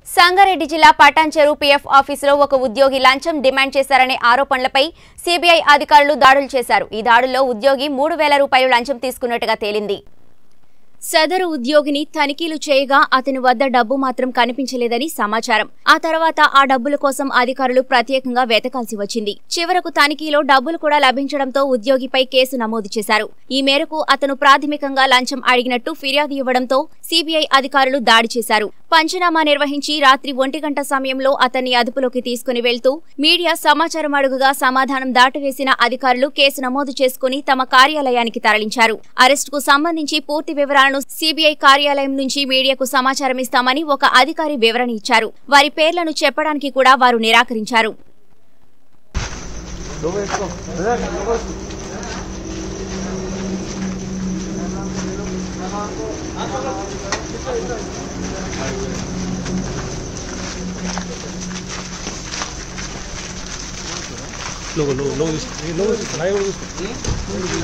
సంగారెడ్డి జిల్లా పటాన్చెరు పీఎఫ్ ఆఫీసులో ఒక ఉద్యోగి లంచం డిమాండ్ చేశారనే ఆరోపణలపై సీబీఐ అధికారులు దాడులు చేశారు ఈ దాడుల్లో ఉద్యోగి మూడు వేల రూపాయలు లంచం తీసుకున్నట్టుగా తేలింది సదరు ఉద్యోగిని తనిఖీలు చేయగా అతని వద్ద డబ్బు మాత్రం కనిపించలేదని సమాచారం ఆ తర్వాత ఆ డబ్బుల కోసం అధికారులు ప్రత్యేకంగా వెతకాల్సి వచ్చింది చివరకు తనిఖీలో డబ్బులు కూడా లభించడంతో ఉద్యోగిపై కేసు నమోదు చేశారు ఈ మేరకు అతను ప్రాథమికంగా లంచం అడిగినట్టు ఫిర్యాదు ఇవ్వడంతో సీబీఐ అధికారులు దాడి చేశారు పంచనామా నిర్వహించి రాత్రి ఒంటి గంట సమయంలో అతన్ని అదుపులోకి తీసుకుని వెళ్తూ మీడియా సమాచారం అడుగుగా సమాధానం దాటవేసిన అధికారులు కేసు నమోదు చేసుకుని తమ కార్యాలయానికి తరలించారు అరెస్టుకు సంబంధించి పూర్తి వివరాలను సీబీఐ కార్యాలయం నుంచి మీడియాకు సమాచారం ఇస్తామని ఒక అధికారి వివరణ ఇచ్చారు వారి పేర్లను చెప్పడానికి కూడా వారు నిరాకరించారు లోగో లోగో లోగో తీసుకో ఈ లోగో తీసుకో లైవ్ తీసుకో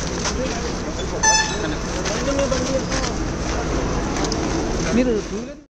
మీరు